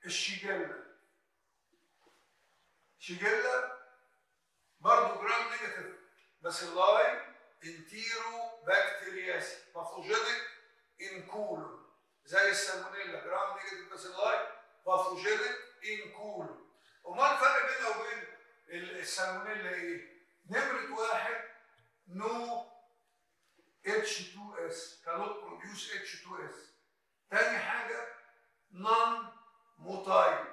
الشيجيلا شيجيلا برضه جرام نيجاتيف بس اللاي انتيرو بكتيرياسي باثوجينيك انكولون زي السالمونيلا جرام نيجاتيف بس اللاي باثوجينيك انكولون امال الفرق بينها وبين ال- السالمونيلا ايه؟ نمرة واحد نو H2S cannot produce H2S تاني حاجة non motile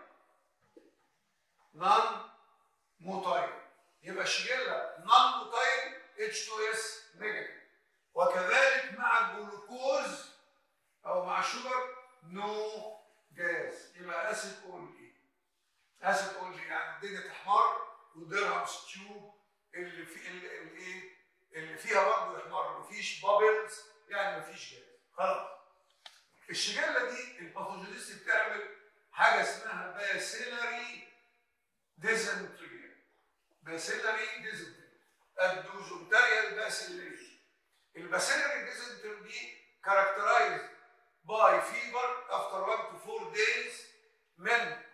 non motile يبقى الشجلة non motile H2S negative وكذلك مع الجلوكوز أو مع الشجر نو جاز يبقى أسيد أونلي أسيد أونلي يعني الدنيا تحمر وديرهم ستيوب اللي في اللي اللي ايه اللي فيها برضه يحمر مفيش بابلز يعني مفيش جاز خلاص الشجله دي الباثوجينيست بتعمل حاجه اسمها باسيلاري ديزنتري باسيلاري ديزنتري الدوزونتاريال باسيلاري الباسيلاري ديزنتري دي كاركترايز باي فيبر افتر 1 تو 4 دايز من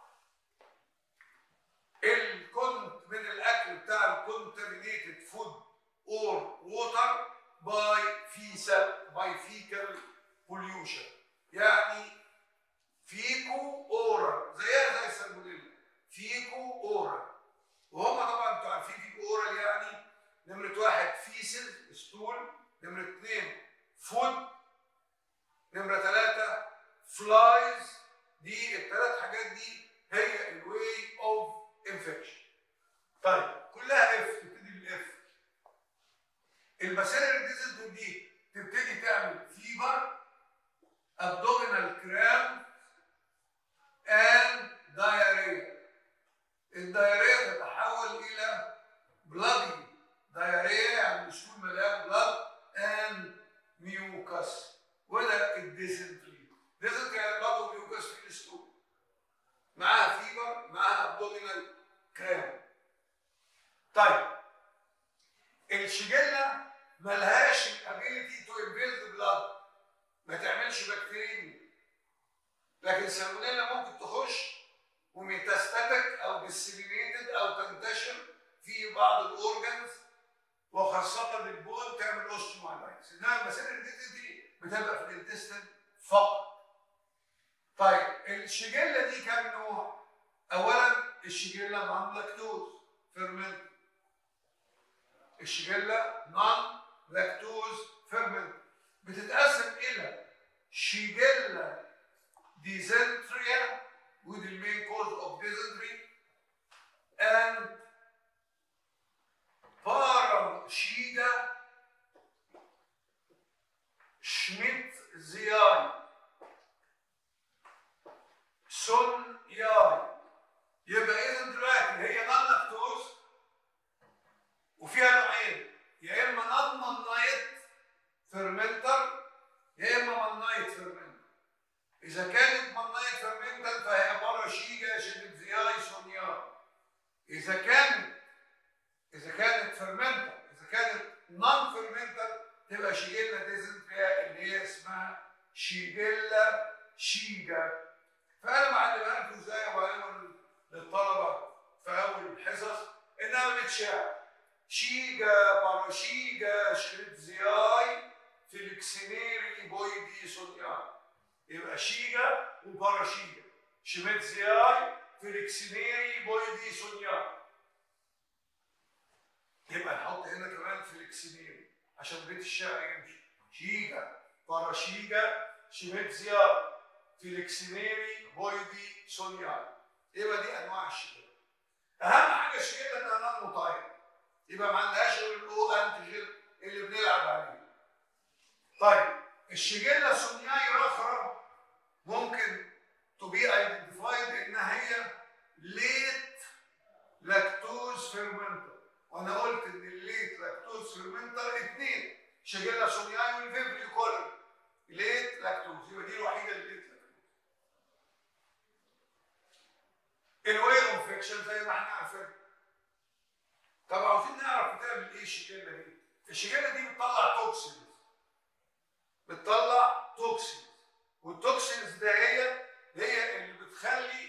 الكونت من الاكل بتاع الكونتامينيتد فود اور ووتر باي فيسال باي فيكال بوليوشن يعني فيكو اورال زيها زي السالمونيلا فيكو اورال وهم طبعا انتوا عارفين فيكو اورال يعني نمرة واحد فيسل ستول نمرة اثنين فود نمرة ثلاثة فلايز دي الثلاث حاجات دي هي الواي اوف انفكشن طيب كلها اف تبتدي بالاف الباسيلر ديزنتر دي تبتدي تعمل فيبر abdominal cramp and diarrhea الدايريا تتحول الى bloody diarrhea يعني الشوم مليان blood and mucus وده الديزنتري ديزنتري يعني blood وميوكس في الستول معاها فيبر معاها abdominal cramp طيب الشجله ملهاش الابيليتي تو انفيلد بلاد ما تعملش بكتيريا لكن السالمونيلا ممكن تخش وميتاستاتيك او ديسيمينيتد او تنتشر في بعض الاورجنز وخاصه البول تعمل اوستيومايلايتس انما المسائل دي, دي بتبقى في الانتستين فقط طيب الشجله دي كام نوع؟ اولا الشجله نون لاكتوز فيرمنت الشجله نون لاكتوز فيرمنت بتتقسم الى شيجيلا ديزنتريا with the main cause of dysentery and باراشيدا شميت زياي سون ياي يبقى اذا دلوقتي هي نون لاكتوز وفيها نوعين يا اما نون مانايت فيرمنتر يا اما مانايت فيرمنتر اذا كانت مانايت فيرمنتر فهي باراشيجا شميت زياي سون ياي اذا كانت اذا كانت فيرمنتر اذا كانت نون فيرمنتر تبقى شيجيلا ديزنتريا اللي هي اسمها شيجيلا شيجا فانا بعلمها لكم ازاي وبعلمها للطلبه في اول الحصص انها بتشاع شيجا باراشيجا شريتزياي فيلكسينيري بويدي سونياي يبقى شيجا وباراشيجا شميتزياي فيلكسينيري بويدي سونياي يبقى نحط هنا كمان فليكسينيري عشان بيت الشعر يمشي شيجا باراشيجا شيميتزيا فليكسينيري بويدي سونيا يبقى دي انواع الشجره اهم حاجه الشجره انها نون مطاير يبقى ما عندهاش غير الاو انتيجين اللي بنلعب عليه طيب الشجله سونياي الاخرى ممكن تو بي ايدنتيفايد انها هي ليت لاكتوز فيرمنتر وانا قلت ان الليت لاكتوز فيرمنتر اثنين شجله سونياي والفيبري كولر ليت لاكتوز يبقى دي الوحيده اللي ليت لاكتوز الوير انفكشن زي ما احنا عارفين طب عاوزين نعرف بتعمل ايه الشجله دي الشجله دي بتطلع توكسينز بتطلع توكسينز والتوكسينز ده هي هي اللي بتخلي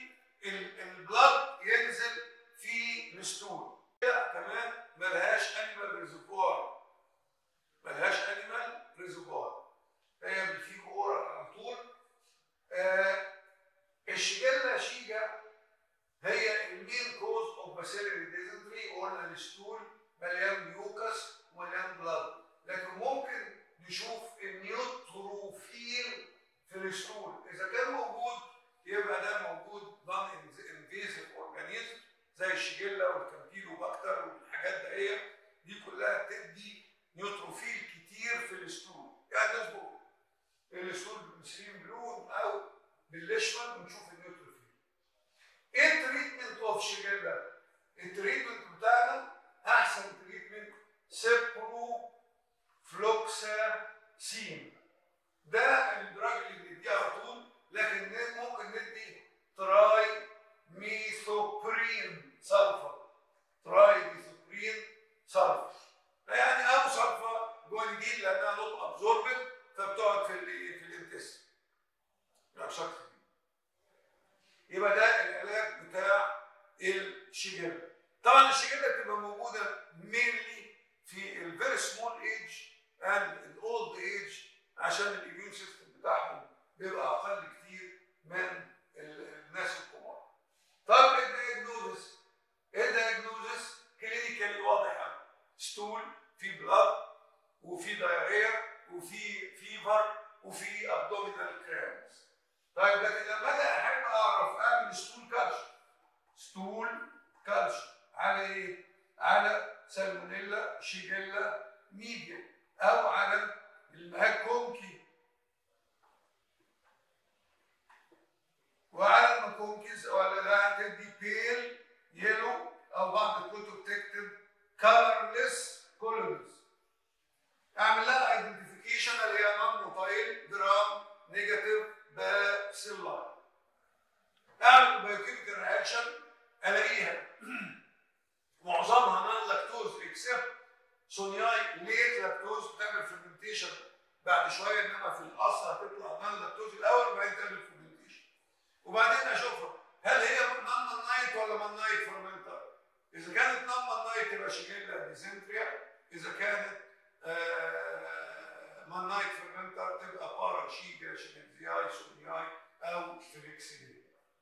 والكامبيلوباكتر والحاجات دي دي كلها بتدي نيوتروفيل كتير في الستول يعني الناس بقول الستول بنسلين بلون او بالليشمان ونشوف النيوتروفيل ايه التريتمنت اوف شيجيلا التريتمنت بتاعنا احسن تريتمنت سيبرو فلوكساسين ده الدراج اللي بنديه على طول لكن ممكن ندي تراي ميثوبرين سلفر تراي ميثوبرين سلفر يعني ابو سلفر جوانجين لانها نوت ابزوربت فبتقعد في ال في الانتست لا بشكل يبقى ده العلاج بتاع الشجره طبعا الشجره بتبقى موجوده مينلي في الفيري سمول ايج اند الاولد ايج عشان الاميون سيستم بتاعهم بيبقى اقل كتير من الناس الكبار. طب الدياجنوزس ايه الدياجنوزس؟ كلينيكالي واضح ستول في بلاد وفي دايريا وفي فيفر وفي ابدومينال كرامز. طيب لكن لما انا احب اعرف اعمل ستول كالشر ستول كالشر على ايه؟ على سالمونيلا شيجيلا ميديا او على المهاج كونكي وعلى المكونكيز ولا لا تدي بيل يلو او بعض الكتب تكتب كارلس كولونز اعمل لها ايدنتيفيكيشن اللي هي نون موتايل جرام نيجاتيف باسيلاي اعمل بايوكيميكال رياكشن الاقيها معظمها نون لاكتوز اكسبت سونياي ليت لاكتوز بتعمل فيرمنتيشن بعد شويه انما في الاصل هتطلع نون لاكتوز الاول وبعدين تعمل فيرمنتيشن وبعدين اشوفها هل هي نون نايت ولا من نايت فيرمنتر اذا كانت نون نايت يبقى شيجيلا ديزنتريا اذا كانت آه من نايت فيرمنتر تبقى بارا شيجا شيجنزياي سونياي او فيليكسيدي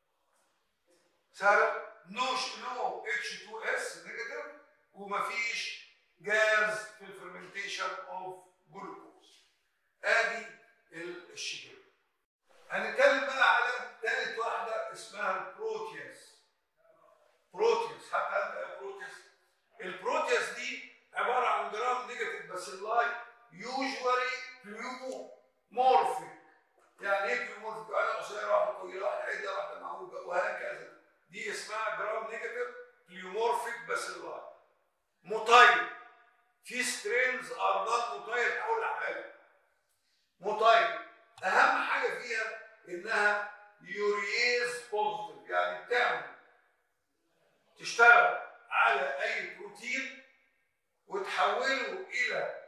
سهله نو نو اتش 2 اس نيجاتيف ومفيش جاز في الفرمنتيشن اوف جلوكوز ادي الشجر هنتكلم بقى على ثالث واحده اسمها البروتياس بروتياس حتى انت يا بروتياس البروتياس دي عباره عن جرام نيجاتيف باسيلاي يوجوالي بليومورفيك يعني ايه بليومورفيك؟ انا قصيره واحده طويله واحده عدله واحده معوجه وهكذا دي اسمها جرام نيجاتيف بليومورفيك باسيلاي موتايل في سترينز ار نوت موتايل حول حاجه موتايل اهم حاجه فيها انها يوريز بوزيتيف يعني بتعمل تشتغل على اي بروتين وتحوله الى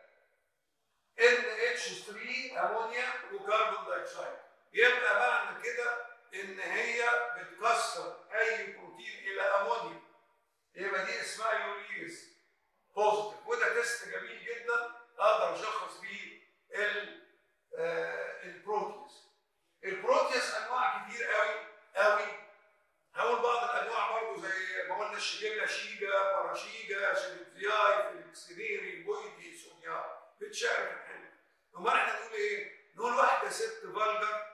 NH3 امونيا وكربون دايوكسيد يبقى معنى كده ان هي بتكسر اي بروتين الى امونيا يبقى دي اسمها يوريز بوزيتيف وده تيست جميل جدا اقدر اشخص بيه البروتيز البروتيز انواع كتير قوي قوي هقول بعض الانواع برضه زي ما قلنا الشجله شيجا باراشيجا شيلتزياي فيلكسينيري بويدي سونيا بتشارك الحلو امال احنا نقول ايه؟ نقول واحده ست فالجر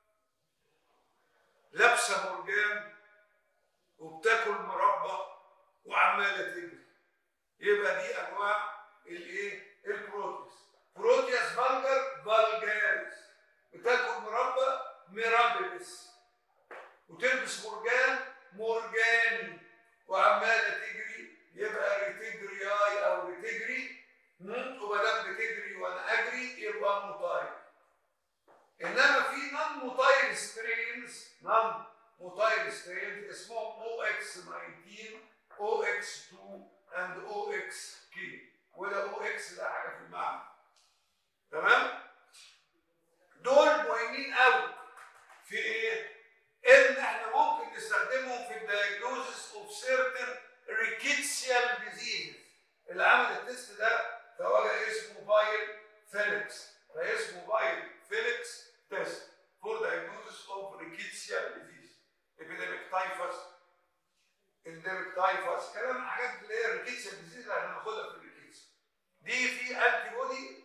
لابسه مرجان وبتاكل مربى وعماله تجري يبقى دي انواع الايه؟ البروتيس بروتياس فالجر فالجاريس بتاكل مربى ميرابيلس وتلبس مرجان مرجاني وعماله تجري يبقى ريتجرياي او ريتجري وما دام بتجري وانا اجري يبقى موتايل انما في نون موتايل سترينز نون موتايل سترينز اسمهم او اكس 19 او اكس 2 اند او اكس كي وده او اكس ده حاجه في المعنى تمام دول مهمين قوي في ايه ان احنا ممكن نستخدمهم في الدايجنوزس اوف سيرتن ريكيتسيال ديزيز اللي عمل التست ده فوجد اسمه فايل فيليكس فاسمه فايل فيليكس تيست فور دايجنوزس اوف ريكيتسيال ديزيز epidemic typhus endemic typhus كلام حاجات اللي هي الريكيتسيال ديزيز اللي هناخدها في الريكيتس دي في انتي بودي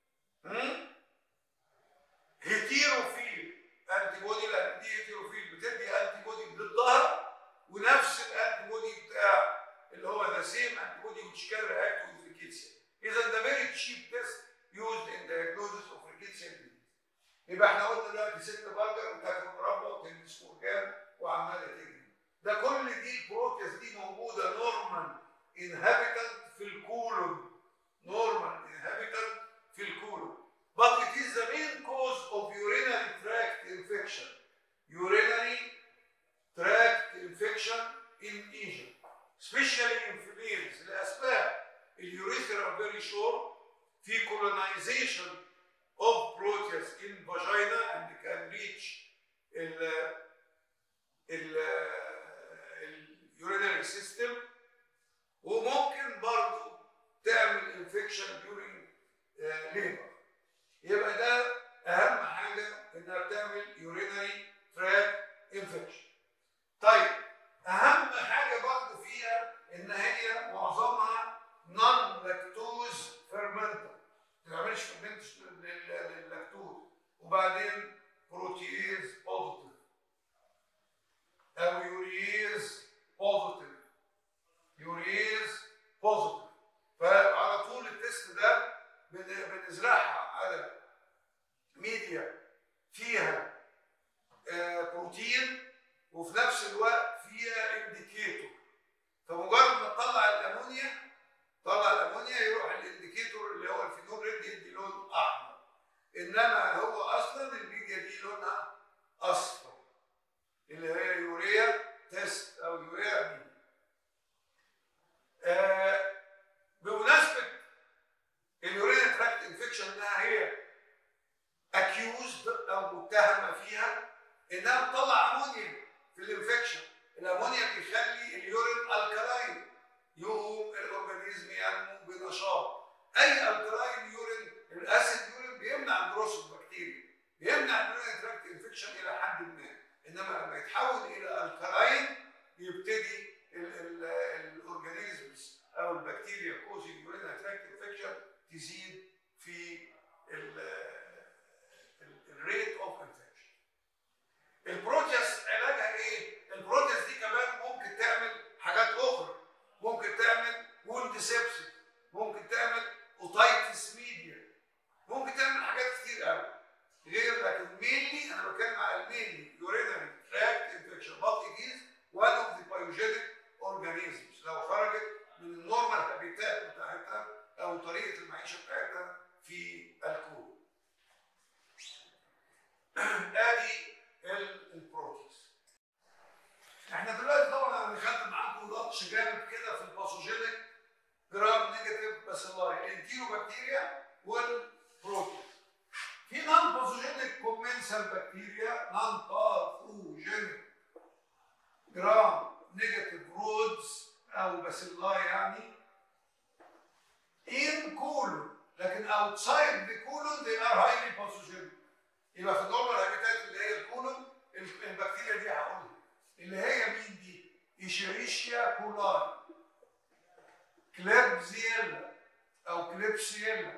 هيتيروفيل انتي بودي لان دي هيتيروفيل بتدي انتي بودي ضدها ونفس الانتي بودي بتاع which can react with rickettsia. إذا ده very cheap test used in diagnosis of rickettsia disease. يبقى احنا قلنا دلوقتي ست برجر وتاكل مربى وتلبس مرجان وعماله تجري. ده كل دي البروتياس دي موجوده نورمال انهابيتنت في الكولون. نورمال انهابيتنت في الكولون. But it is the main cause of urinary tract infection. Urinary tract infection in Egypt. Especially in females لأسباب اليوريثرا very short في colonization of proteus in vagina and can reach ال ال urinary system وممكن برضو تعمل infection during uh, labor يبقى ده اهم حاجه انها بتعمل urinary tract infection طيب اهم حاجه برضو فيها ان هي معظمها نون لاكتوز فيرمنتر ما تعملش فيرمنت لللاكتوز وبعدين بروتيز بوزيتيف او يوريز بوزيتيف يوريز بوزيتيف فعلى طول التست ده بن- بنزرعها على ميديا فيها آه، بروتين وفي نفس الوقت فيها انديكيتور فمجرد ما تطلع الامونيا طلع الامونيا يروح الانديكيتور اللي هو الفينول ريد يدي لون احمر انما هو اصلا الميديا دي لونها اصفر اللي هي يوريا تيست او يوريا ميديا آه بمناسبه اليوريا تراكت انفكشن انها هي اكيوزد او متهمه فيها انها بتطلع امونيا في الانفكشن الامونيا بيخلي اليورين الكلاين يقوم الاورجانيزم ينمو بنشاط اي الكلاين يورين الاسيد يورين بيمنع الجروس البكتيريا بيمنع اليورين تراكت انفكشن الى حد ما انما لما يتحول الى الكلاين يبتدي ال- ال- الاورجانيزمز او البكتيريا كوزنج يورين تراكت انفكشن تزيد في الريت اوف انفكشن البروتياس علاجها ايه؟ البروتياس دي كمان ممكن تعمل حاجات اخرى ممكن تعمل وولد سيبسس ممكن تعمل اوتايتس ميديا ممكن تعمل حاجات كتير قوي غير لكن مينلي انا بتكلم على المينلي يورينري تراكت انفكشن بات ات از وان اوف ذا بايوجينيك اورجانيزمز لو خرجت من النورمال هابيتات بتاعتها او طريقه المعيشه بتاعتها في الكون ادي ال- البروتيز احنا دلوقتي طبعا انا خدت معاكم لطش جامد كده في الباثوجينيك جرام نيجاتيف باسيلاي الانتيرو بكتيريا والبروتيز في نون باثوجينيك كومنسال بكتيريا نون باثوجينيك جرام نيجاتيف رودز او باسيلاي يعني in colon لكن outside the colon they are highly pathogenic يبقى في النورمال هابيتات اللي هي الكولون ال- البكتيريا دي هقولها اللي هي مين دي؟ ايشيريشيا كولاي كليبزيلا او كليبسيلا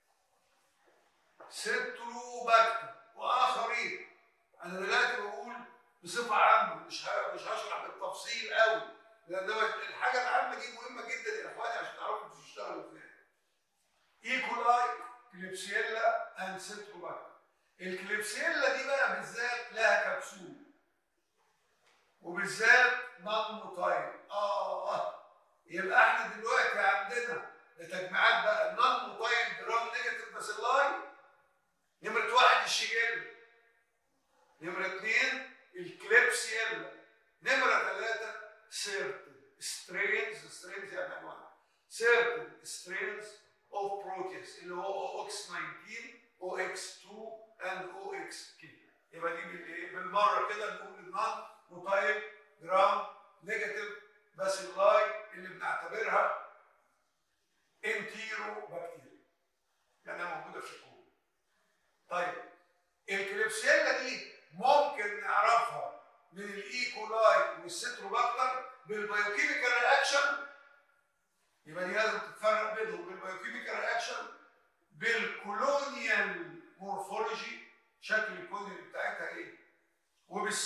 ستروباكتر واخرين انا دلوقتي بقول بصفه عامه مش ه- مش هشرح بالتفصيل قوي لان ده الحاجه العامه دي مهمه جدا يا اخواني عشان تعرفوا انتوا بتشتغلوا فين ايكولاي كليبسيلا اند ستروباكتر الكليبسيلا دي بقى بالذات لها كبسول وبالذات نون موتايل اه اه يبقى احنا دلوقتي عندنا تجميعات بقى النون موتايل جرام نيجاتيف باسيلاي نمرة واحد الشيجيلا نمرة اثنين الكليبسيلا نمرة ثلاثة سيرتن سترينز سترينز يعني انواع سيرتن سترينز اوف بروتيس اللي هو OX 19 OX 2 and OX كده يبقى دي بال- بالمره كده نقول النون موتايل جرام نيجاتيف باسيلاي اللي بنعتبرها انتيرو بكتيريا لانها موجوده في الكون طيب الكليبسيلا دي ممكن نعرفها من الايكولاي والستروباكتر بالبايوكيميكال رياكشن يبقى دي لازم تتفرق بينهم بالبايوكيميكال رياكشن بالكولونيال مورفولوجي شكل الكولوني بتاعتها ايه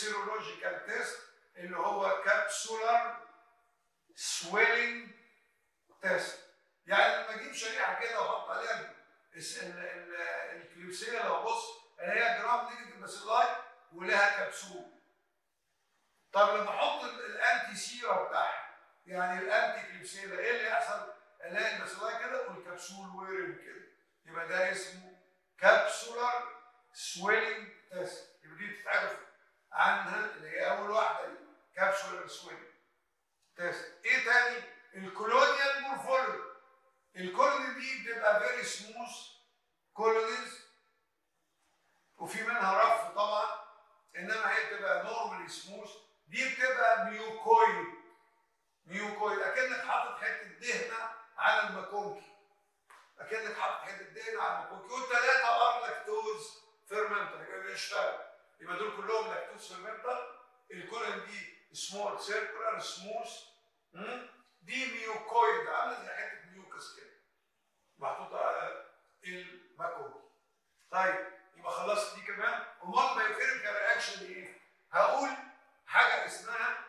وبالسيرولوجيكال تيست اللي هو كابسولار سويلنج تيست يعني لما اجيب شريحه كده واحط عليها الس- ال- ال- الكليبسيه لو بص هي جرام نيجاتيف باسيلاي ولها كبسول طب لما احط ال- الانتي سيرا بتاعها يعني الانتي كليبسيلا ايه اللي يحصل؟ الاقي الباسيلاي كده والكبسول ويرم كده يبقى ده اسمه كابسولار سويلنج تيست يبقى دي تتعرف عنها اللي هي اول واحده دي كابسولار سويلنج تيست ايه تاني؟ الكولونيال مورفولوجي الكولوني دي بتبقى فيري سموث كولونيز وفي منها رف طبعا انما هي بتبقى نورمالي سموث دي بتبقى ميوكويد ميوكويد اكنك حاطط حته دهنه على الماكونكي اكنك حاطط حته دهنه على الماكونكي والثلاثه ار لاكتوز فيرمنتر يبقى بيشتغل يبقى دول كلهم لاكتوز فيرمنتر الكولن دي سمول سيركولار سموث دي ميوكويد عامله زي حته ميوكس كده محطوطه على الماكونكي طيب يبقى خلصت دي كمان امال بايوكيميكال رياكشن ايه؟ هقول حاجه اسمها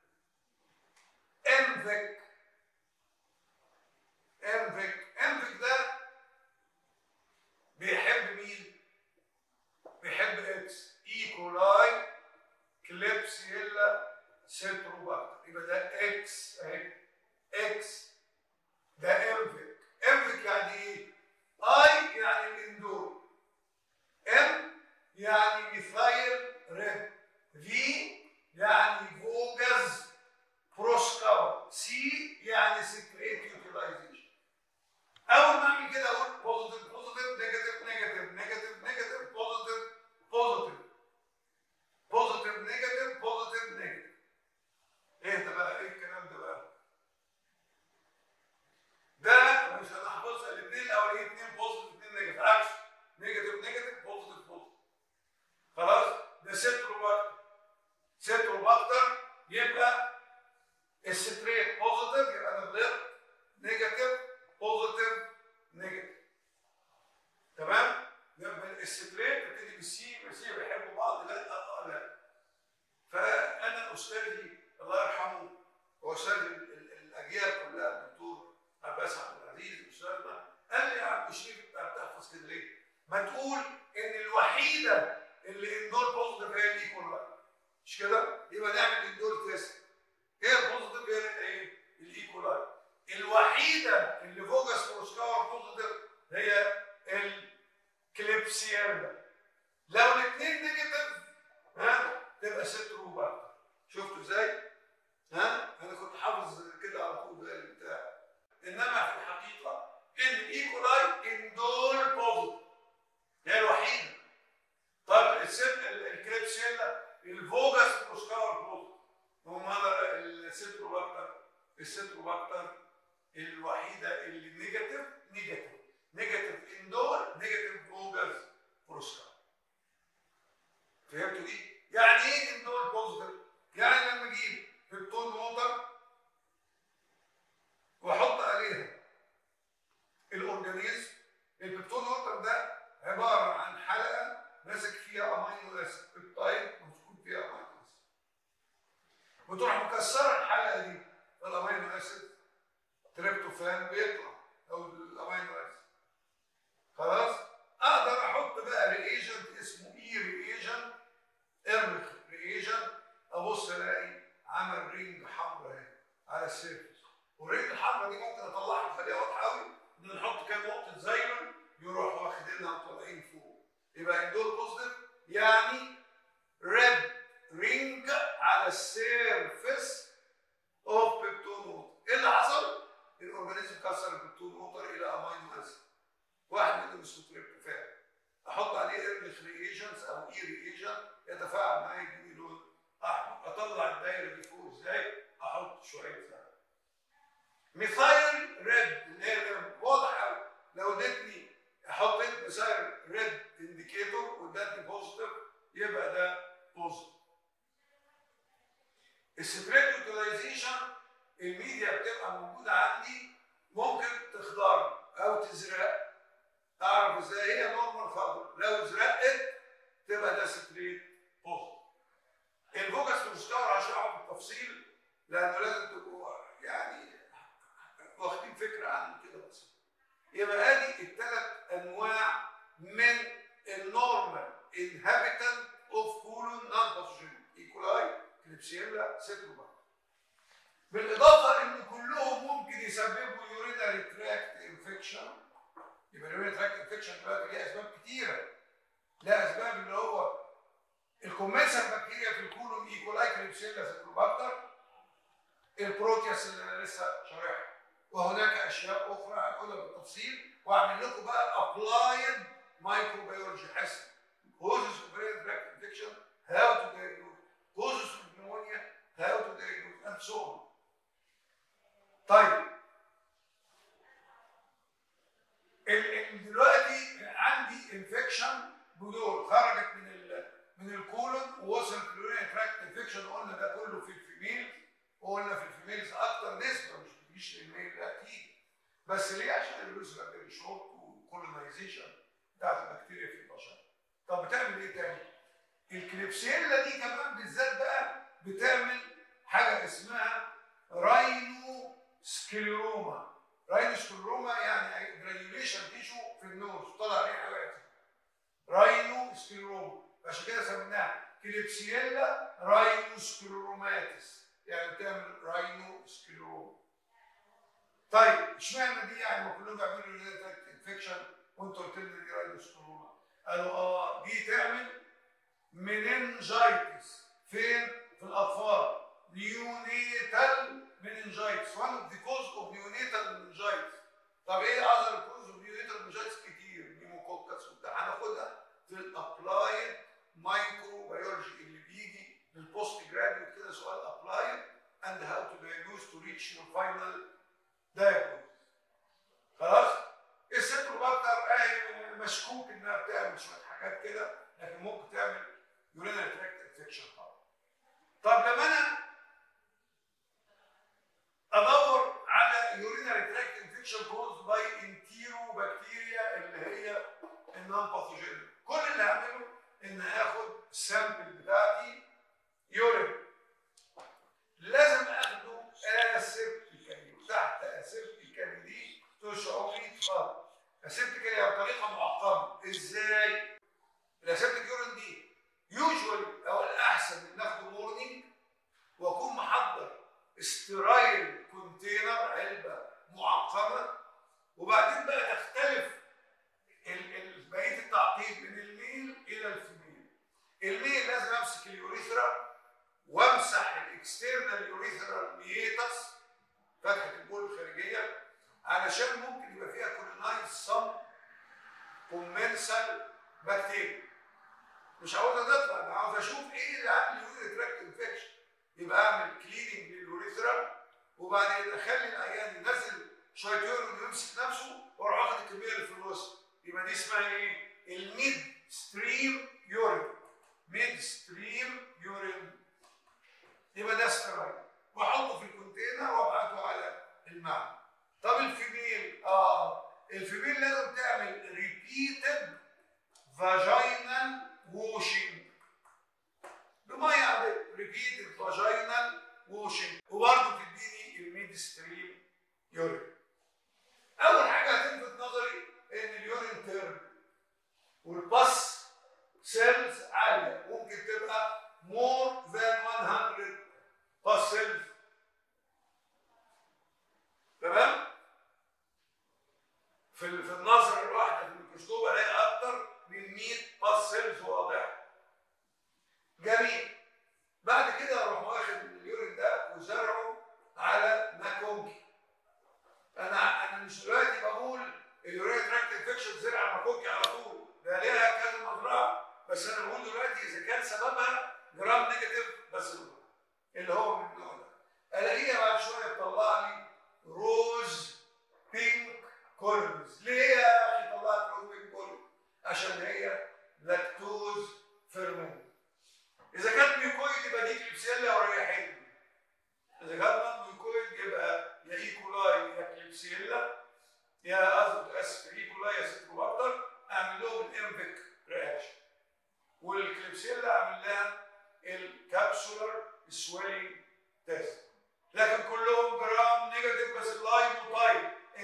انفك انفك انفك ده بيحب مين؟ بيحب اكس ايكولاي كليبسيلا سيتروباكتر يبقى ده اكس اهي اكس ده انفك انفك يعني ايه؟ اي يعني الاندور ام يعني ميثايل ريد في يعني فوجز بروسكاور سي يعني سكريت يوتيلايزيشن اول ما اعمل كده اقول بوزيتيف بوزيتيف نيجاتيف نيجاتيف نيجاتيف نيجاتيف بوزيتيف بوزيتيف بوزيتيف نيجاتيف بوزيتيف نيجاتيف ايه ده بقى ايه الكلام ده بقى ده مش هنحفظها الاثنين الاولانيين اثنين بوزيتيف اثنين نيجاتيف عكس نيجاتيف نيجاتيف بوزيتيف بوزيتيف خلاص ده ستروباكتر ستروباكتر يبقى الستريت بوزيتيف يبقى انا غلطت نيجاتيف بوزيتيف نيجاتيف تمام يبقى الستريت بتبتدي بالسي والسي بيحبوا بعض لا لا لا فانا استاذي الله يرحمه واستاذ ال- ال- الاجيال كلها الدكتور عباس عبد العزيز استاذنا قال لي يا عم شريف انت بتحفظ كده ليه؟ ما تقول ان الوحيده اللي اندور بوزيتيف هي الايكوال مش كده؟ يبقى نعمل اندور تيست هي البوزيتيف هي ايه؟ الايكولاي الوحيده اللي فوجس بروسكاور بوزيتيف هي الكليبسيالا لو الاثنين نيجاتيف ها تبقى ست روباكتر شفتوا ازاي؟ ها؟ انا كنت حافظ كده على طول زي البتاع انما في الحقيقه ان الايكولاي اندور بوزيتيف هي الوحيده طب الست الكليبسيلا الفوجس بروسكاور بوزيتيف هم هذا الستروباكتر الستروباكتر الوحيده اللي نيجاتيف نيجاتيف نيجاتيف اندور نيجاتيف فوجس بروسكاور فهمتوا دي؟ يعني ايه اندور بوزيتيف؟ يعني لما اجيب بيبتون ووتر واحط عليها الاورجانيزم البيبتون ووتر ده عباره عن حلقه ماسك فيها امينو اسيد بيبتايد موجود فيها امينو اسيد وتروح مكسره الحلقه دي الامينو اسيد تريبتوفان بيطلع او الامينو اسيد خلاص اقدر احط بقى ريجنت اسمه اي ريجنت ارمخ ريجنت ابص الاقي عمل رينج حمراء اهي على السيرفس والرينج الحمراء دي ممكن اطلعها بطريقه واضحه قوي ان نحط كام نقطه زيمن يروح واخدينها وطالعين فوق يبقى اندور بوزيتيف يعني ريد رينج على السيرفس اوف بيبتون ووتر ايه اللي حصل؟ الاورجانيزم كسر البيبتون ووتر الى امينو اسيد واحد منهم اسمه تريبتوفان احط عليه ايرليخ ريجنتس او اي ريجنت يتفاعل معاه يديني لون احمر اطلع الدايره دي فوق ازاي؟ احط شويه زرع ميثايل ريد اللي هي واضح قوي لو ادتني حطيت ميثايل ريد انديكيتور وادتني بوزيتيف يبقى ده بوزيتيف السبريت يوتيلايزيشن الميديا بتبقى موجوده عندي ممكن تخضر او تزرق اعرف ازاي هي نورمال خضر لو زرقت تبقى ده سبريت بوزيتيف الفوكس مستوى هشرحه بالتفصيل لانه لازم تبقوا فكره عنه كده بس يبقى ادي الثلاث انواع من النورمال انهابيتنت اوف كولون نون باثوجين ايكولاي كليبسيلا سيتروباكتر بالاضافه ان كلهم ممكن يسببوا يوريناري تراكت انفكشن يبقى اليوريناري تراكت انفكشن دلوقتي ليه اسباب كتيره لها اسباب اللي هو الكومنسال بكتيريا في الكولون ايكولاي كليبسيلا سيتروباكتر البروتياس اللي انا لسه شارحها وهناك اشياء اخرى هقولها بالتفصيل واعمل لكم بقى ابلايد مايكروبيولوجي حسن causes of urinary tract infection how to diagnose causes of pneumonia how to diagnose and so on طيب ال- ال- دلوقتي عندي انفكشن بدول خرجت من ال من الكولون ووصلت للورينري تراكت انفكشن وقلنا ده كله في الفيميل وقلنا في الفيميلز اكتر نسبه مش بتجيش للميل لا تيجي بس ليه عشان الفيروس بكتيريا شورت وكولونايزيشن بتاعت البكتيريا في البشر طب بتعمل ايه تاني؟ الكليبسيلا دي كمان بالذات بقى بتعمل حاجه اسمها راينو سكليروما راينو سكليروما يعني جرانيوليشن تيشو في النوز طلع عليه حاجات راينو سكليروما عشان كده سميناها كليبسيلا راينو سكليروماتس يعني بتعمل راينو سكليروما طيب اشمعنى دي يعني ما كلهم بيعملوا انفكشن وانت قلت لي دي راينو سكليروما قالوا اه دي تعمل مننجايتس فين؟ في الاطفال نيونيتال مننجايتس one of the cause of neonatal meningitis طب ايه اذر cause of neonatal meningitis كتير نيموكوكس وبتاع هناخدها في الابلايد مايكروبيولوجي اللي بيجي للبوست جراديوت كده سؤال ابلايد and how to diagnose to reach your final diagnosis خلاص السيتروباكتر اهي مشكوك انها بتعمل شويه حاجات كده لكن ممكن تعمل يورينال تراكت انفكشن طبعا طب لما انا ادور على يورينال تراكت انفكشن كوز باي انتيرو بكتيريا اللي هي النون باثوجين كل اللي هعمله ان اخد السامبل بتاعتي يورين لازم اخده اسيبتيكالي وتحت اسيبتيكالي دي تشعري خالص اسيبتيكالي بطريقه معقمه ازاي؟ الاسيبتيك يورين دي يوجوال او الاحسن ان ناخده مورنينج واكون محضر استرايل كونتينر علبه معقمه وبعدين بقى تختلف ال- ال- بقيه التعقيد من الميل الى الفيميل. الميل لازم امسك اليوريثرا وامسح الاكسترنال يوريثرال ميتس فتحه البول الخارجيه علشان ممكن يبقى فيها كولونايز صم كومنسال بكتيريا. مش عاوز تطلع انا عاوز اشوف ايه اللي عامل يوريثرا تراكت انفكشن يبقى اعمل كليننج لليوريثرا وبعدين اخلي العيان ينزل شويه يورين ويمسك نفسه واروح اخد الكميه اللي في الوسط يبقى دي اسمها ايه؟ الميد ستريم يورين ميد ستريم يورين يبقى ده سترايل واحطه في الكونتينر وابعته على المعمل طب الفيميل اه الفيميل لازم تعمل ريبيتد فاجينال ووشنج بميه عاديه ريبيتد فاجينال ووشنج وبرضه تديني الميد ستريم يورين اول حاجه هتلفت نظري ان اليورين تيرم والباس سيلز عاليه ممكن تبقى more than 100 باس سيلز تمام في ال- في النظر الواحده في الميكروسكوب الاقي اكتر من 100 باس سيلز واضحه جميل بعد كده اروح واخد اليورين ده وزرعه على ماكونكي انا انا مش دلوقتي بقول اليورين تراكت انفكشن زرع على ماكونكي على طول ده ليها كذا مزرعه بس انا بقول دلوقتي اذا كان سببها جرام نيجاتيف بس اللي هو من النوع ده الاقيها بعد شويه تطلع لي روز بينك كولمز ليه يا اخي طلعت روز بينك كولمز عشان هي لاكتوز فيرمنت اذا كانت ميوكويد يبقى دي كليبسيلا وريحتني اذا كانت نون ميوكويد يبقى يا ايكولاي يا كليبسيلا يا قصدي اسف ايكولاي يا سيتروباكتر اعمل لهم الانفيك رياكشن والكليبسيلا اعمل لها الكابسولار سويلنج تيست لكن كلهم جرام نيجاتيف بس اللايموتايب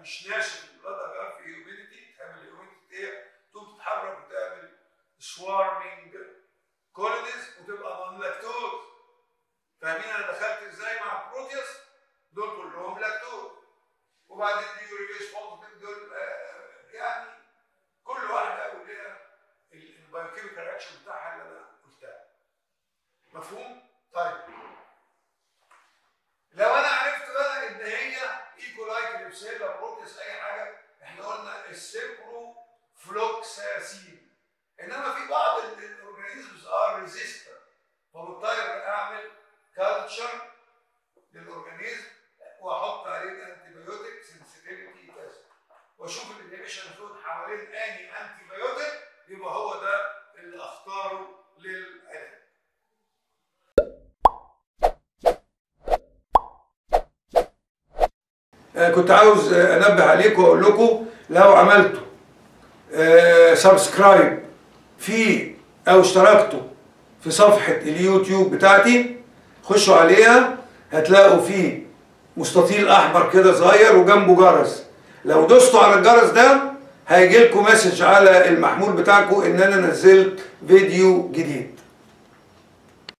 مش ناشف البلاد اجار في هيوميديتي تعمل هيوميديتي تقوم تتحرك وتعمل سوارمينج كولونيز وتبقى نون لاكتوز فاهمين انا دخلت ازاي مع البروتيوس دول كلهم لاكتوز وبعدين اليوريس دول آه، يعني كل واحده وليها البايوكيميكال رياكشن بتاعها اللي انا قلتها مفهوم؟ طيب لو انا عرفت بقى ان هي ايكولاي كليبسيلا بروتيس اي حاجه احنا قلنا السيبرو فلوكساسين انما في بعض الاورجانيزمز ار ريزيستنت فبضطر اعمل كالتشر للاورجانيزم واحط عليه الانتي بايوتيك سنسيتيفيتي تيست واشوف الانهبيشن زون حوالين اني انتي بايوتيك يبقى هو ده اللي اختاره للعلاج آه، كنت عاوز آه، انبه عليكم واقول لكم لو عملتوا سبسكرايب في او اشتركتوا في صفحة اليوتيوب بتاعتي خشوا عليها هتلاقوا فيه مستطيل احمر كده صغير وجنبه جرس لو دوستوا على الجرس ده هيجي لكم مسج على المحمول بتاعكم ان انا نزلت فيديو جديد